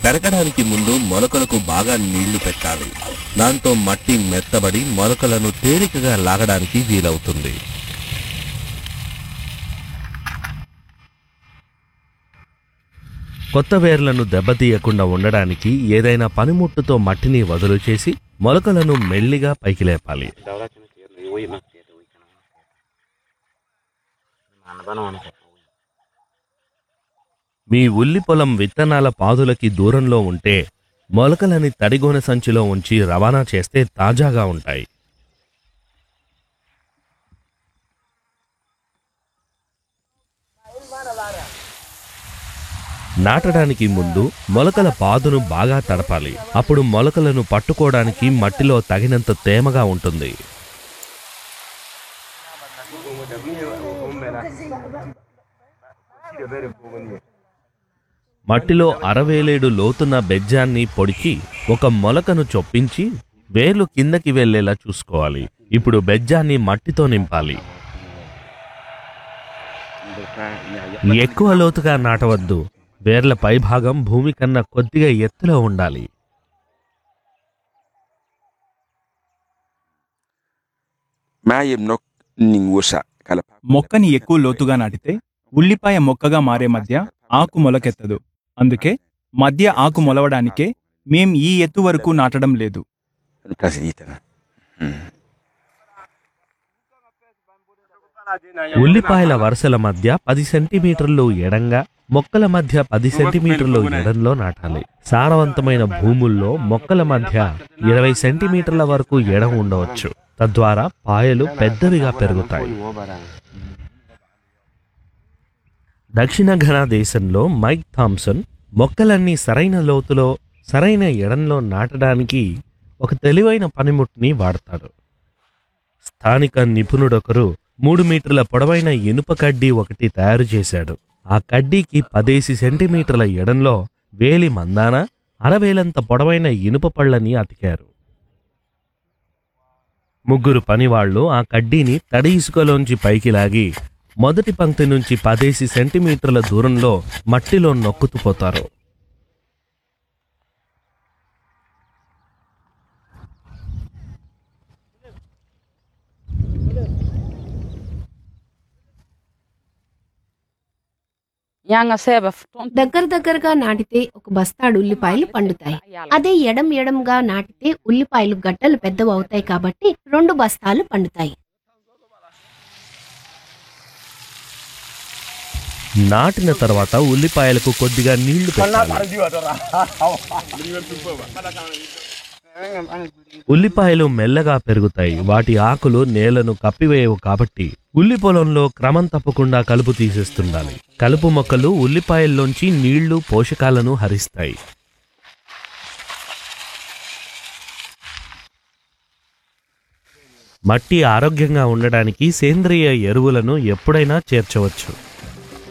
పెరగడానికి ముందు మొలకలకు బాగా నీళ్లు పెట్టాలి దాంతో మట్టి మెత్తబడి మొలకలను తేలికగా లాగడానికి వీలవుతుంది కొత్త వేర్లను దెబ్బతీయకుండా ఉండడానికి ఏదైనా పనిముట్టుతో మట్టిని వదులు చేసి మొలకలను మెల్లిగా పైకి లేపాలి Daulah cina tiar ni woi mak tiar woi kana. Mana bana mana. మీ ఉల్లి పొలం విత్తనాల పాదులకి దూరంలో ఉంటే మొలకలని తడిగోనె సంచిలో ఉంచి రవాణా చేస్తే తాజాగా ఉంటాయి నాటడానికి ముందు మొలకల పాదును బాగా తడపాలి అప్పుడు మొలకలను పట్టుకోవడానికి మట్టిలో తగినంత తేమగా ఉంటుంది మట్టిలో అరవేలేడు లోతున్న బెజ్జాన్ని పొడిచి ఒక మొలకను చొప్పించి వేర్లు కిందకి వెళ్ళేలా చూసుకోవాలి ఇప్పుడు బెజ్జాన్ని మట్టితో నింపాలి Buka ya ya. ఎక్కువ లోతుగా నాటవద్దు వేర్ల పైభాగం భూమి కన్నా కొద్దిగా ఎత్తులో ఉండాలి Mayem nok ning wosa kala మొక్కని ఎక్కువ లోతుగా నాటితే ఉల్లిపాయ మొక్కగా మారే మధ్య ఆకు మొలకెత్తదు అందుకే మధ్య ఆకు మొలవడానికే మేం ఈ ఎత్తు వరకు నాటడం లేదు Kasi ita na. Hmm. ఉల్లిపాయల వరుసల మధ్య పది సెంటీమీటర్లు ఎడంగా మొక్కల మధ్య పది సెంటీమీటర్లు ఎడంలో నాటాలి సారవంతమైన భూముల్లో మొక్కల మధ్య ఇరవై సెంటీమీటర్ల వరకు ఎడం ఉండవచ్చు తద్వారా పాయలు పెద్దవిగా పెరుగుతాయి Wo barang. దక్షిణ ఘనా దేశంలో మైక్ థామ్సన్ మొక్కలన్నీ సరైన లోతులో సరైన ఎడంలో నాటడానికి ఒక తెలివైన పనిముట్టుని వాడతాడు స్థానిక నిపుణుడొకరు మూడు మీటర్ల పొడవైన ఇనుప కడ్డీ ఒకటి తయారు చేశాడు ఆ కడ్డీకి పదేసి సెంటీమీటర్ల ఎడంలో వేలి మందాన అరవేలంత పొడవైన ఇనుప పళ్ళని అతికారు ముగ్గురు పనివాళ్లు ఆ కడ్డీని తడి ఇసుకలోంచి పైకి లాగి మొదటి పంక్తి నుంచి పదేసి సెంటీమీటర్ల దూరంలో మట్టిలో నొక్కుతూ పోతారు Yanga seba fton. దగ్గర దగ్గరగా నాటితే ఒక బస్తాడు ఉల్లిపాయలు పండుతాయి అదే ఎడం ఎడంగా నాటితే ఉల్లిపాయలు గడ్డలు పెద్దవి అవుతాయి కాబట్టి రెండు బస్తాలు పండుతాయి నాటిన తర్వాత ఉల్లిపాయలకు కొద్దిగా నీళ్లు పెట్టాలి ఉల్లిపాయలు మెల్లగా పెరుగుతాయి వాటి ఆకులు నేలను కప్పివేయవు కాబట్టి ఉల్లి పొలంలో క్రమం తప్పకుండా కలుపు తీసేస్తుండాలి కలుపు మొక్కలు ఉల్లిపాయల్లోంచి నీళ్లు పోషకాలను హరిస్తాయి మట్టి ఆరోగ్యంగా ఉండడానికి సేంద్రియ ఎరువులను ఎప్పుడైనా చేర్చవచ్చు